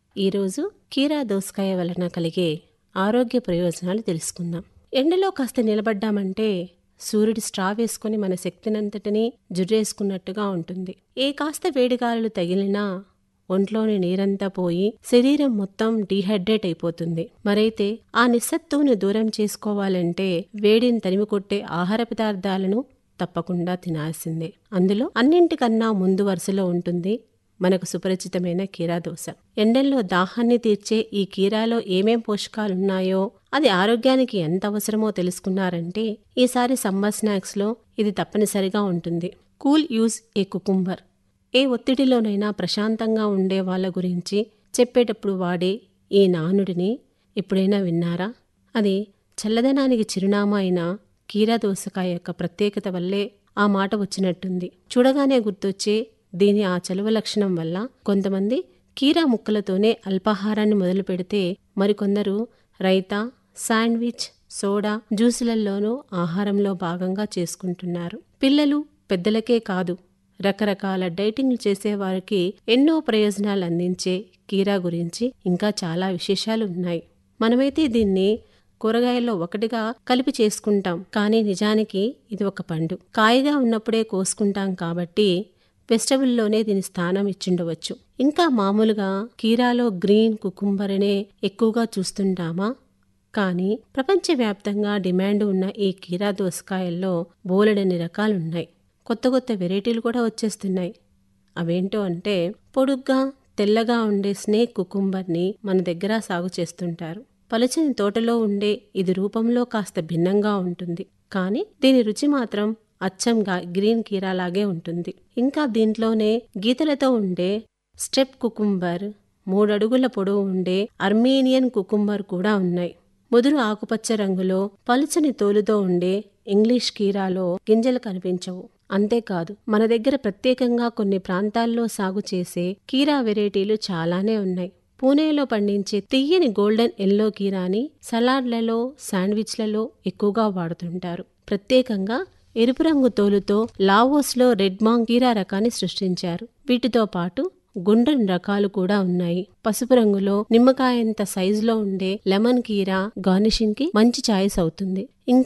ఈరోజు కీరా దోసకాయ వలన కలిగే ఆరోగ్య ప్రయోజనాలు తెలుసుకుందాం ఎండలో కాస్త నిలబడ్డామంటే సూర్యుడి స్ట్రా వేసుకుని మన శక్తినంతటినీ జుర్రేసుకున్నట్టుగా ఉంటుంది ఏ కాస్త వేడిగాలులు తగిలినా ఒంట్లోని నీరంతా పోయి శరీరం మొత్తం డీహైడ్రేట్ అయిపోతుంది మరైతే ఆ నిస్సత్తువును దూరం చేసుకోవాలంటే వేడిని తరిమికొట్టే ఆహార పదార్థాలను తప్పకుండా తినాల్సిందే అందులో అన్నింటికన్నా ముందు వరుసలో ఉంటుంది మనకు సుపరిచితమైన కీరా దోశ ఎండల్లో దాహాన్ని తీర్చే ఈ కీరాలో ఏమేం పోషకాలున్నాయో అది ఆరోగ్యానికి ఎంత అవసరమో తెలుసుకున్నారంటే ఈసారి సమ్మర్ స్నాక్స్లో ఇది తప్పనిసరిగా ఉంటుంది కూల్ యూజ్ ఏ కుకుంబర్ ఏ ఒత్తిడిలోనైనా ప్రశాంతంగా ఉండే వాళ్ళ గురించి చెప్పేటప్పుడు వాడే ఈ నానుడిని ఎప్పుడైనా విన్నారా అది చల్లదనానికి చిరునామా అయిన కీరా దోసకాయ యొక్క ప్రత్యేకత వల్లే ఆ మాట వచ్చినట్టుంది చూడగానే గుర్తొచ్చే దీని ఆ చలువ లక్షణం వల్ల కొంతమంది కీరా ముక్కలతోనే అల్పాహారాన్ని మొదలు పెడితే మరికొందరు రైతా శాండ్విచ్ సోడా జ్యూసులలోనూ ఆహారంలో భాగంగా చేసుకుంటున్నారు పిల్లలు పెద్దలకే కాదు రకరకాల డైటింగ్లు చేసేవారికి ఎన్నో ప్రయోజనాలు అందించే కీరా గురించి ఇంకా చాలా విశేషాలు ఉన్నాయి మనమైతే దీన్ని కూరగాయల్లో ఒకటిగా కలిపి చేసుకుంటాం కానీ నిజానికి ఇది ఒక పండు కాయగా ఉన్నప్పుడే కోసుకుంటాం కాబట్టి వెజిటబుల్లోనే దీని స్థానం ఇచ్చుండవచ్చు ఇంకా మామూలుగా కీరాలో గ్రీన్ కుకుంబర్ అనే ఎక్కువగా చూస్తుంటామా కానీ ప్రపంచవ్యాప్తంగా డిమాండ్ ఉన్న ఈ కీరా దోసకాయల్లో బోలెడని రకాలున్నాయి కొత్త కొత్త వెరైటీలు కూడా వచ్చేస్తున్నాయి అవేంటో అంటే పొడుగ్గా తెల్లగా ఉండే స్నేక్ కుకుంబర్ని మన దగ్గర సాగు చేస్తుంటారు పలుచని తోటలో ఉండే ఇది రూపంలో కాస్త భిన్నంగా ఉంటుంది కానీ దీని రుచి మాత్రం అచ్చంగా గ్రీన్ కీరాలాగే ఉంటుంది ఇంకా దీంట్లోనే గీతలతో ఉండే స్టెప్ కుకుంబర్ మూడడుగుల పొడవు ఉండే అర్మేనియన్ కుకుంబర్ కూడా ఉన్నాయి ముదురు ఆకుపచ్చ రంగులో పలుచని తోలుతో ఉండే ఇంగ్లీష్ కీరాలో గింజలు కనిపించవు అంతేకాదు మన దగ్గర ప్రత్యేకంగా కొన్ని ప్రాంతాల్లో సాగు చేసే కీరా వెరైటీలు చాలానే ఉన్నాయి పూణేలో పండించే తియ్యని గోల్డెన్ ఎల్లో కీరాని సలాడ్లలో శాండ్విచ్లలో ఎక్కువగా వాడుతుంటారు ప్రత్యేకంగా ఎరుపు రంగు తోలుతో లావోస్లో రెడ్ మాంగ్ కీరా రకాన్ని సృష్టించారు వీటితో పాటు గుండ్రని రకాలు కూడా ఉన్నాయి పసుపు రంగులో నిమ్మకాయంత సైజులో ఉండే లెమన్ కీరా గార్నిషింగ్ కి మంచి చాయిస్ అవుతుంది ఇంకా